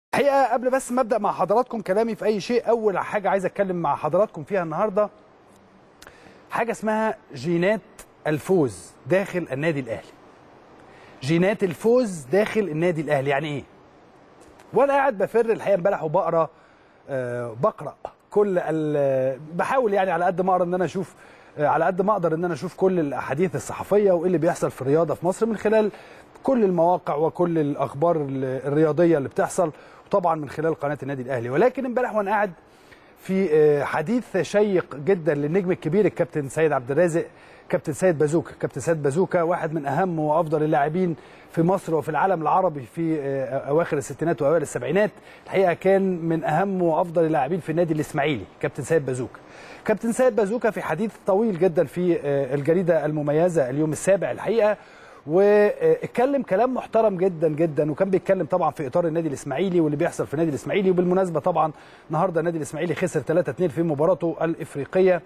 الحقيقه قبل بس ما ابدا مع حضراتكم كلامي في اي شيء اول حاجه عايز اتكلم مع حضراتكم فيها النهارده حاجه اسمها جينات الفوز داخل النادي الاهلي جينات الفوز داخل النادي الاهلي يعني ايه وانا قاعد بفر الحقيقه امبارح وبقرا آه بقرا كل ال- بحاول يعني على قد ما اقرا ان انا اشوف آه، على قد ما اقدر ان انا اشوف كل الاحاديث الصحفيه وايه اللي بيحصل في الرياضه في مصر من خلال كل المواقع وكل الاخبار ال- الرياضيه اللي بتحصل وطبعا من خلال قناه النادي الاهلي ولكن امبارح وانا قاعد في آه، حديث شيق جدا للنجم الكبير الكابتن سيد عبد الرازق كابتن سيد بازوكا كابتن سيد بازوكا واحد من اهم وافضل اللاعبين في مصر وفي العالم العربي في آه، اواخر الستينات واوائل السبعينات الحقيقه كان من اهم وافضل اللاعبين في النادي الاسماعيلي كابتن سيد بازوكا كابتن سيد بازوكا في حديث طويل جدا في آه، الجريده المميزه اليوم السابع الحقيقه واتكلم كلام محترم جدا جدا وكان بيتكلم طبعا في اطار النادي الاسماعيلي واللي بيحصل في النادي الاسماعيلي وبالمناسبه طبعا النهارده النادي الاسماعيلي خسر 3-2 في مباراته الافريقيه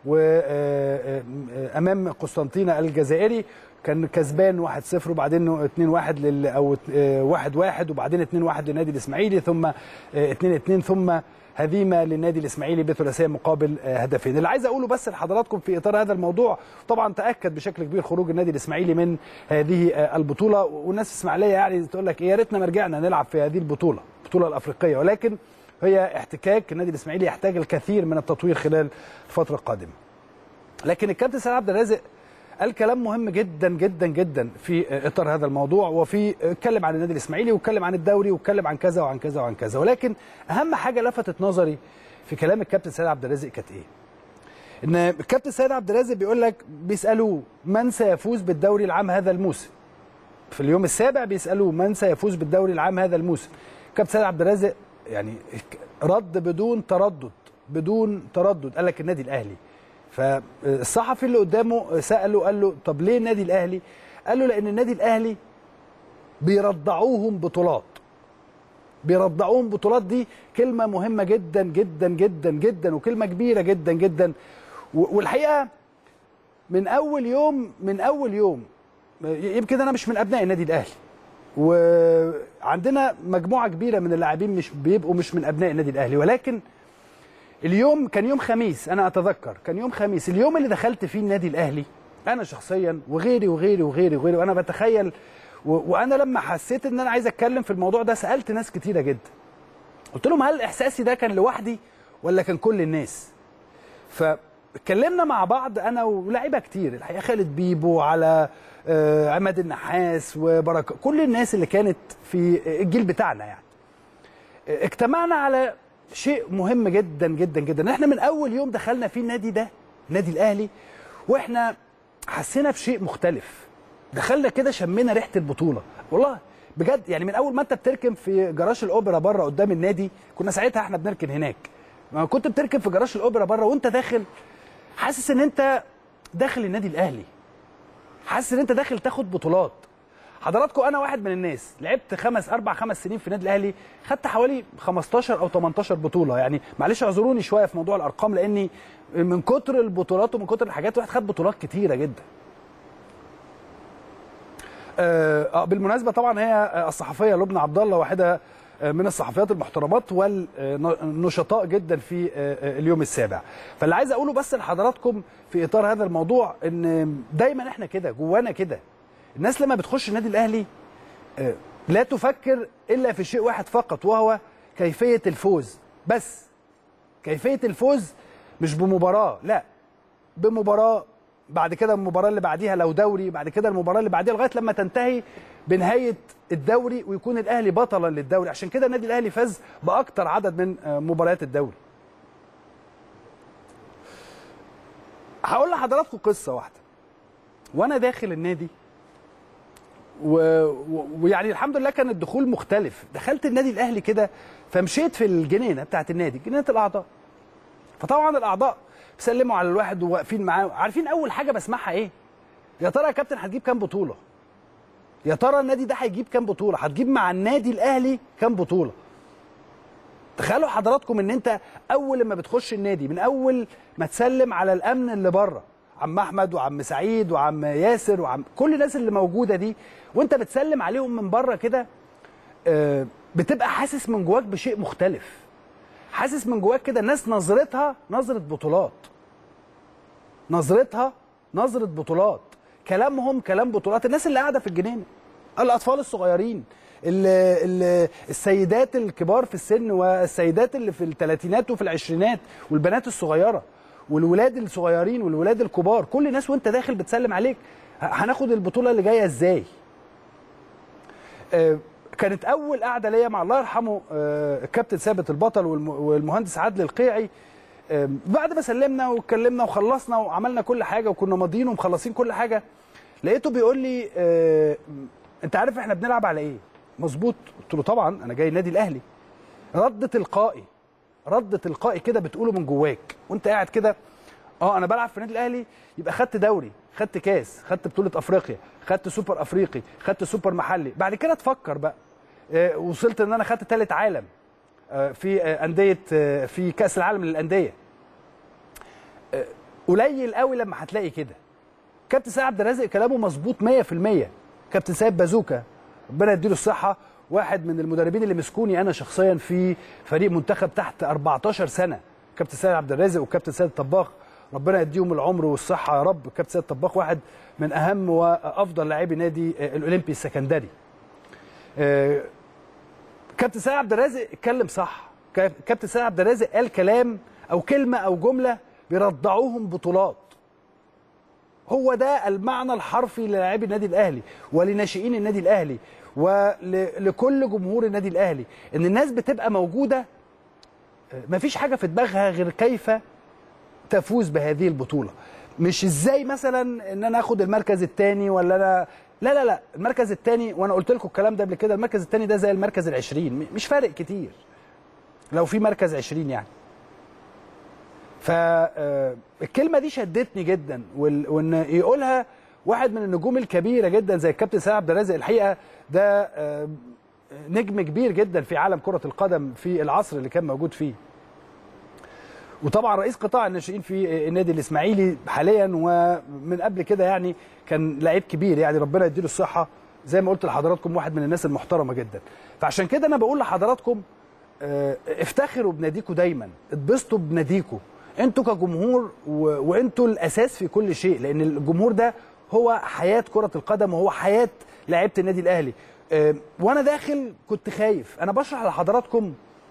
وامام قسطنطينه الجزائري كان كسبان 1-0 وبعدين 2-1 لل او 1-1 وبعدين 2-1 للنادي الاسماعيلي ثم 2-2 ثم هزيمه للنادي الاسماعيلي بثلاثيه مقابل آه، هدفين اللي عايز اقوله بس لحضراتكم في اطار هذا الموضوع طبعا تاكد بشكل كبير خروج النادي الاسماعيلي من هذه آه، البطوله والناس الاسماعيليه يعني تقول لك إيه، يا ريتنا ما رجعنا نلعب في هذه البطوله البطوله الافريقيه ولكن هي احتكاك النادي الاسماعيلي يحتاج الكثير من التطوير خلال الفتره القادمه لكن الكابتن سيد عبد الرازق قال كلام مهم جدا جدا جدا في اطار هذا الموضوع وفي اتكلم عن النادي الاسماعيلي واتكلم عن الدوري واتكلم عن كذا وعن كذا وعن كذا ولكن اهم حاجه لفتت نظري في كلام الكابتن سيد عبد الرازق كانت ايه؟ ان الكابتن سيد عبد الرازق بيقول لك بيسالوه من سيفوز بالدوري العام هذا الموسم؟ في اليوم السابع بيسالوه من سيفوز بالدوري العام هذا الموسم؟ الكابتن سيد عبد الرازق يعني رد بدون تردد بدون تردد قال لك النادي الاهلي فالصحفي اللي قدامه ساله قال له طب ليه النادي الاهلي؟ قال له لان النادي الاهلي بيرضعوهم بطولات بيرضعوهم بطولات دي كلمه مهمه جدا جدا جدا جدا وكلمه كبيره جدا جدا و- والحقيقه من اول يوم من اول يوم يمكن انا مش من ابناء النادي الاهلي وعندنا مجموعه كبيره من اللاعبين مش بيبقوا مش من ابناء النادي الاهلي ولكن اليوم كان يوم خميس انا اتذكر كان يوم خميس اليوم اللي دخلت فيه النادي الاهلي انا شخصيا وغيري وغيري وغيري وغيري وانا بتخيل و... وانا لما حسيت ان انا عايز اتكلم في الموضوع ده سالت ناس كتيره جدا قلت لهم هل احساسي ده كان لوحدي ولا كان كل الناس فاتكلمنا مع بعض انا ولاعيبه كتير الحقيقه خالد بيبو على آه، عماد النحاس وبركه كل الناس اللي كانت في الجيل بتاعنا يعني اجتمعنا على شيء مهم جدا جدا جدا احنا من اول يوم دخلنا فيه النادي ده النادي الاهلي واحنا حسينا بشيء مختلف دخلنا كده شمينا ريحه البطوله والله بجد يعني من اول ما انت بتركن في جراج الاوبرا بره قدام النادي كنا ساعتها احنا بنركن هناك ما كنت بتركن في جراج الاوبرا بره وانت داخل حاسس ان انت داخل النادي الاهلي حاسس ان انت داخل تاخد بطولات حضراتكم انا واحد من الناس لعبت خمس اربع خمس سنين في النادي الاهلي خدت حوالي 15 او 18 بطوله يعني معلش اعذروني شويه في موضوع الارقام لاني من كتر البطولات ومن كتر الحاجات الواحد خد بطولات كتيره جدا آه آه، بالمناسبه طبعا هي آه، الصحفيه لبنى عبد الله واحده آه، من الصحفيات المحترمات والنشطاء جدا في آه، آه، اليوم السابع فاللي عايز اقوله بس لحضراتكم في اطار هذا الموضوع ان دايما احنا كده جوانا كده الناس لما بتخش النادي الاهلي آه، لا تفكر الا في شيء واحد فقط وهو كيفيه الفوز بس كيفيه الفوز مش بمباراه لا بمباراه بعد كده المباراه اللي بعديها لو دوري بعد كده المباراه اللي بعديها لغايه لما تنتهي بنهايه الدوري ويكون الاهلي بطلا للدوري عشان كده النادي الاهلي فاز باكتر عدد من آه، مباريات الدوري هقول لحضراتكم قصه واحده وانا داخل النادي و- و- ويعني الحمد لله كان الدخول مختلف دخلت النادي الاهلي كده فمشيت في الجنينه بتاعت النادي جنينه الاعضاء فطبعا الاعضاء بيسلموا على الواحد وواقفين معاه عارفين اول حاجه بسمعها ايه يا ترى يا كابتن هتجيب كام بطوله يا ترى النادي ده هيجيب كام بطوله هتجيب مع النادي الاهلي كام بطوله تخيلوا حضراتكم ان انت اول ما بتخش النادي من اول ما تسلم على الامن اللي بره عم احمد وعم سعيد وعم ياسر وعم كل الناس اللي موجوده دي وانت بتسلم عليهم من بره كده آه، بتبقى حاسس من جواك بشيء مختلف حاسس من جواك كده الناس نظرتها نظره بطولات نظرتها نظره بطولات كلامهم كلام بطولات الناس اللي قاعده في الجنينه الاطفال الصغيرين ال ال السيدات الكبار في السن والسيدات اللي في الثلاثينات وفي العشرينات والبنات الصغيره والولاد الصغيرين والولاد الكبار كل الناس وانت داخل بتسلم عليك هناخد البطوله اللي جايه ازاي آه كانت اول قعده ليا مع الله يرحمه آه الكابتن ثابت البطل والمهندس عادل القيعي آه بعد ما سلمنا واتكلمنا وخلصنا وعملنا كل حاجه وكنا ماضيين ومخلصين كل حاجه لقيته بيقول لي انت عارف احنا بنلعب على ايه مظبوط قلت له طبعا انا جاي النادي الاهلي رد تلقائي رد تلقائي كده بتقوله من جواك وانت قاعد كده اه انا بلعب في النادي الاهلي يبقى خدت دوري خدت كاس خدت بطوله افريقيا خدت سوبر افريقي خدت سوبر محلي بعد كده تفكر بقى آه وصلت ان انا خدت ثالث عالم آه في آه انديه آه في كاس العالم للانديه آه قليل قوي لما هتلاقي كده كابتن سيد عبد الرازق كلامه مظبوط 100% كابتن سيد بازوكا ربنا يديله الصحه واحد من المدربين اللي مسكوني انا شخصيا في فريق منتخب تحت 14 سنه كابتن سيد عبد الرازق وكابتن سيد الطباخ ربنا يديهم العمر والصحه يا رب كابتن سيد الطباخ واحد من اهم وافضل لاعبي نادي الاولمبي السكندري كابتن سيد عبد الرازق اتكلم صح كابتن سيد عبد الرازق قال كلام او كلمه او جمله بيرضعوهم بطولات هو ده المعنى الحرفي للاعبي النادي الاهلي ولناشئين النادي الاهلي ولكل جمهور النادي الاهلي ان الناس بتبقى موجوده مفيش حاجه في دماغها غير كيف تفوز بهذه البطوله مش ازاي مثلا ان انا اخد المركز الثاني ولا انا لا لا لا المركز الثاني وانا قلت لكم الكلام ده قبل كده المركز الثاني ده زي المركز ال20 مش فارق كتير لو في مركز 20 يعني فالكلمه دي شدتني جدا وان يقولها واحد من النجوم الكبيره جدا زي الكابتن سيد عبد الرازق الحقيقه ده نجم كبير جدا في عالم كره القدم في العصر اللي كان موجود فيه وطبعا رئيس قطاع الناشئين في النادي الاسماعيلي حاليا ومن قبل كده يعني كان لعيب كبير يعني ربنا يديله الصحه زي ما قلت لحضراتكم واحد من الناس المحترمه جدا فعشان كده انا بقول لحضراتكم افتخروا بناديكم دايما اتبسطوا بناديكم انتوا كجمهور و... وانتوا الاساس في كل شيء لان الجمهور ده هو حياه كره القدم وهو حياه لعيبه النادي الاهلي أه وانا داخل كنت خايف انا بشرح لحضراتكم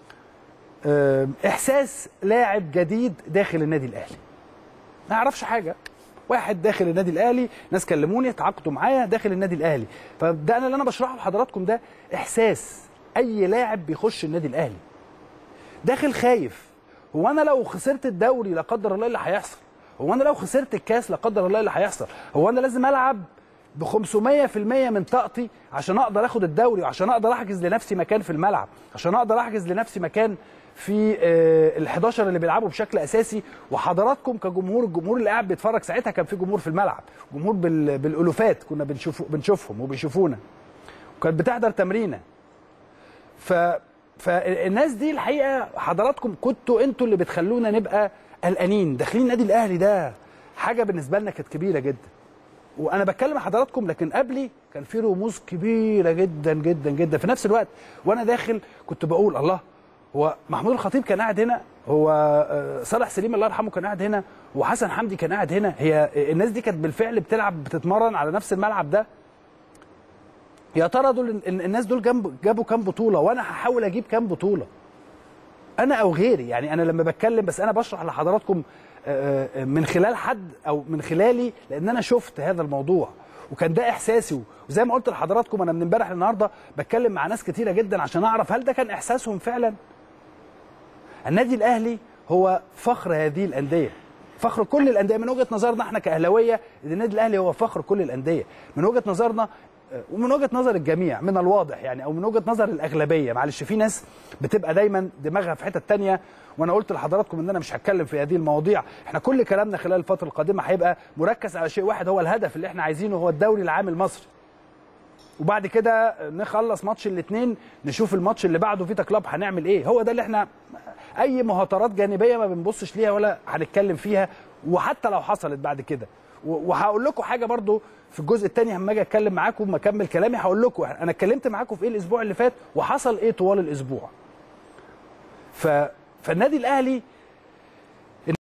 أه احساس لاعب جديد داخل النادي الاهلي ما يعرفش حاجه واحد داخل النادي الاهلي ناس كلموني اتعاقدوا معايا داخل النادي الاهلي فده انا اللي انا بشرحه لحضراتكم ده احساس اي لاعب بيخش النادي الاهلي داخل خايف هو انا لو خسرت الدوري لا قدر الله اللي هيحصل هو انا لو خسرت الكاس لا قدر الله اللي هيحصل هو انا لازم العب ب 500% من طاقتي عشان اقدر اخد الدوري وعشان اقدر احجز لنفسي مكان في الملعب عشان اقدر احجز لنفسي مكان في ال 11 اللي بيلعبوا بشكل اساسي وحضراتكم كجمهور الجمهور اللي قاعد بيتفرج ساعتها كان في جمهور في الملعب جمهور بالالوفات كنا بنشوف بنشوفهم وبيشوفونا وكانت بتحضر تمرينه ف فالناس دي الحقيقه حضراتكم كنتوا انتوا اللي بتخلونا نبقى قلقانين داخلين النادي الاهلي ده حاجه بالنسبه لنا كانت كبيره جدا وانا بتكلم حضراتكم لكن قبلي كان في رموز كبيره جدا جدا جدا في نفس الوقت وانا داخل كنت بقول الله هو محمود الخطيب كان قاعد هنا هو صالح سليم الله يرحمه كان قاعد هنا وحسن حمدي كان قاعد هنا هي الناس دي كانت بالفعل بتلعب بتتمرن على نفس الملعب ده يا ترى دول الناس دول جنب جابوا كام بطوله وانا هحاول اجيب كام بطوله انا او غيري يعني انا لما بتكلم بس انا بشرح لحضراتكم من خلال حد او من خلالي لان انا شفت هذا الموضوع وكان ده احساسي وزي ما قلت لحضراتكم انا من امبارح للنهارده بتكلم مع ناس كتيره جدا عشان اعرف هل ده كان احساسهم فعلا النادي الاهلي هو فخر هذه الانديه فخر كل الانديه من وجهه نظرنا احنا كاهلاويه النادي الاهلي هو فخر كل الانديه من وجهه نظرنا ومن وجهه نظر الجميع من الواضح يعني او من وجهه نظر الاغلبيه معلش في ناس بتبقى دايما دماغها في حته تانية وانا قلت لحضراتكم ان انا مش هتكلم في هذه المواضيع احنا كل كلامنا خلال الفتره القادمه هيبقى مركز على شيء واحد هو الهدف اللي احنا عايزينه هو الدوري العام المصري وبعد كده نخلص ماتش الاثنين نشوف الماتش اللي بعده فيتا كلاب هنعمل ايه هو ده اللي احنا اي مهاترات جانبيه ما بنبصش ليها ولا هنتكلم فيها وحتى لو حصلت بعد كده و- وهقول لكم حاجه برضو في الجزء الثاني لما اجي اتكلم معاكم ما اكمل كلامي هقول لكم انا اتكلمت معاكم في ايه الاسبوع اللي فات وحصل ايه طوال الاسبوع ف... فالنادي الاهلي